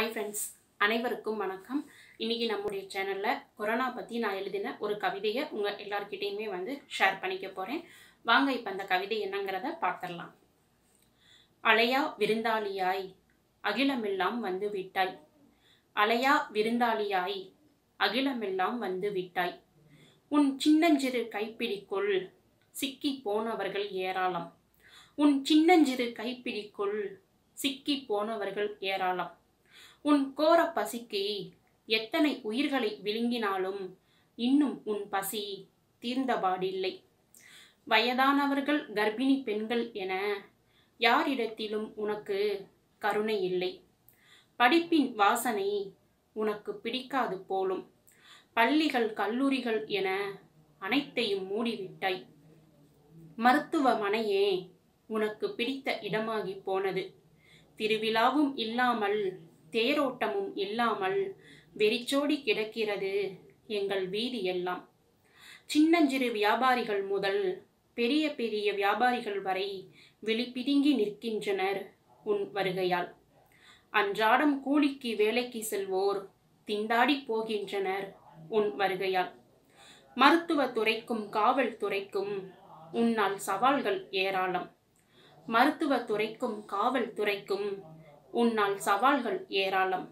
hi friends அனைவருக்கும் வணக்கம் இன்னைக்கு நம்முடைய சேனலில் கொரோனா பற்றி நான் எழுதின ஒரு கவிதையை உங்கள் எல்லார்கிட்டேயுமே வந்து ஷேர் பண்ணிக்க போகிறேன் வாங்க இப்போ அந்த கவிதை என்னங்கிறத பார்த்துடலாம் அலையா விருந்தாளியாய் அகிலமெல்லாம் வந்து விட்டாய் அலையா விருந்தாளியாய் அகிலமெல்லாம் வந்து விட்டாய் உன் சின்னஞ்சிறு கைப்பிடிக்குள் சிக்கி போனவர்கள் ஏராளம் உன் சின்னஞ்சிறு கைப்பிடிக்குள் சிக்கி போனவர்கள் ஏராளம் உன் கோர பசிக்கு எத்தனை உயிர்களை விழுங்கினாலும் இன்னும் உன் பசி தீர்ந்தபாடில்லை வயதானவர்கள் கர்ப்பிணி பெண்கள் என யாரிடத்திலும் உனக்கு கருணை இல்லை படிப்பின் வாசனை உனக்கு பிடிக்காது போலும் பள்ளிகள் கல்லூரிகள் என அனைத்தையும் மூடிவிட்டாய் மருத்துவமனையே உனக்கு பிடித்த இடமாகி போனது திருவிழாவும் இல்லாமல் தேரோட்டமும் இல்லாமல் வெறிச்சோடி கிடக்கிறது எங்கள் வீதி எல்லாம் சின்னஞ்சிறு வியாபாரிகள் முதல் பெரிய பெரிய வியாபாரிகள் வரை விழிப்பிதுங்கி நிற்கின்றனர் உன் வருகையால் அன்றாடம் கூலிக்கு வேலைக்கு செல்வோர் திண்டாடி போகின்றனர் உன் வருகையால் மருத்துவத்துறைக்கும் காவல்துறைக்கும் உன்னால் சவால்கள் ஏராளம் மருத்துவத்துறைக்கும் காவல்துறைக்கும் உன்னால் சவால்கள் ஏராளம்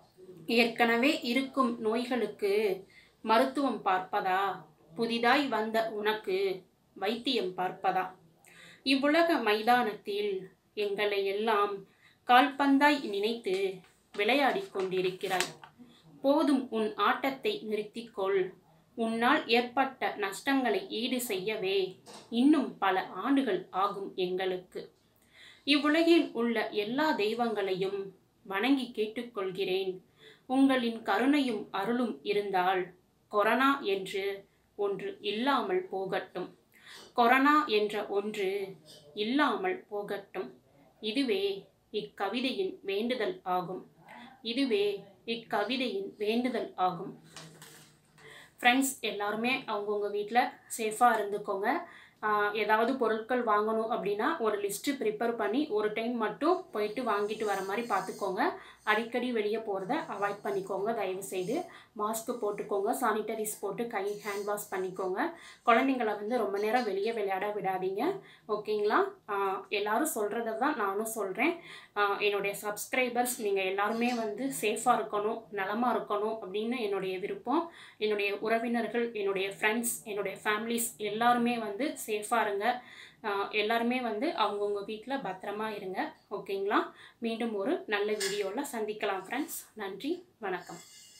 ஏற்கனவே இருக்கும் நோய்களுக்கு மருத்துவம் பார்ப்பதா புதிதாய் வந்த உனக்கு வைத்தியம் பார்ப்பதா இவ்வுலக மைதானத்தில் எங்களை எல்லாம் கால்பந்தாய் நினைத்து விளையாடிக் கொண்டிருக்கிறாய் போதும் உன் ஆட்டத்தை நிறுத்திக்கொள் உன்னால் ஏற்பட்ட நஷ்டங்களை ஈடு செய்யவே இன்னும் பல ஆண்டுகள் ஆகும் எங்களுக்கு இவ்வுலகில் உள்ள எல்லா தெய்வங்களையும் வணங்கி கேட்டுக்கொள்கிறேன் உங்களின் கருணையும் அருளும் இருந்தால் கொரோனா என்று ஒன்று இல்லாமல் போகட்டும் கொரோனா என்ற ஒன்று இல்லாமல் போகட்டும் இதுவே இக்கவிதையின் வேண்டுதல் ஆகும் இதுவே இக்கவிதையின் வேண்டுதல் ஆகும் ஃப்ரெண்ட்ஸ் எல்லாருமே அவங்கவுங்க வீட்டில் சேஃபாக இருந்துக்கோங்க ஆஹ் ஏதாவது பொருட்கள் வாங்கணும் அப்படின்னா ஒரு லிஸ்ட்டு ப்ரிப்பேர் பண்ணி ஒரு டைம் மட்டும் போயிட்டு வாங்கிட்டு வர மாதிரி பார்த்துக்கோங்க அடிக்கடி வெளியே போகிறத அவாய்ட் பண்ணிக்கோங்க தயவு செய்து மாஸ்க் போட்டுக்கோங்க சானிட்டரிஸ் போட்டு கை ஹேண்ட் வாஷ் பண்ணிக்கோங்க குழந்தைங்களை வந்து ரொம்ப நேரம் வெளியே விளையாட விடாதீங்க ஓகேங்களா ஆஹ் எல்லாரும் சொல்கிறத தான் நானும் சொல்கிறேன் என்னுடைய சப்ஸ்கிரைபர்ஸ் நீங்கள் எல்லாருமே வந்து சேஃபாக இருக்கணும் நலமாக இருக்கணும் அப்படின்னு என்னுடைய விருப்பம் என்னுடைய உறவினர்கள் என்னுடைய ஃப்ரெண்ட்ஸ் என்னுடைய ஃபேமிலிஸ் எல்லாருமே வந்து சேஃபாக இருங்க ஆஹ் எல்லாருமே வந்து அவங்கவுங்க வீட்டில் பத்திரமா இருங்க ஓகேங்களா மீண்டும் ஒரு நல்ல வீடியோவில் சந்திக்கலாம் ஃப்ரெண்ட்ஸ் நன்றி வணக்கம்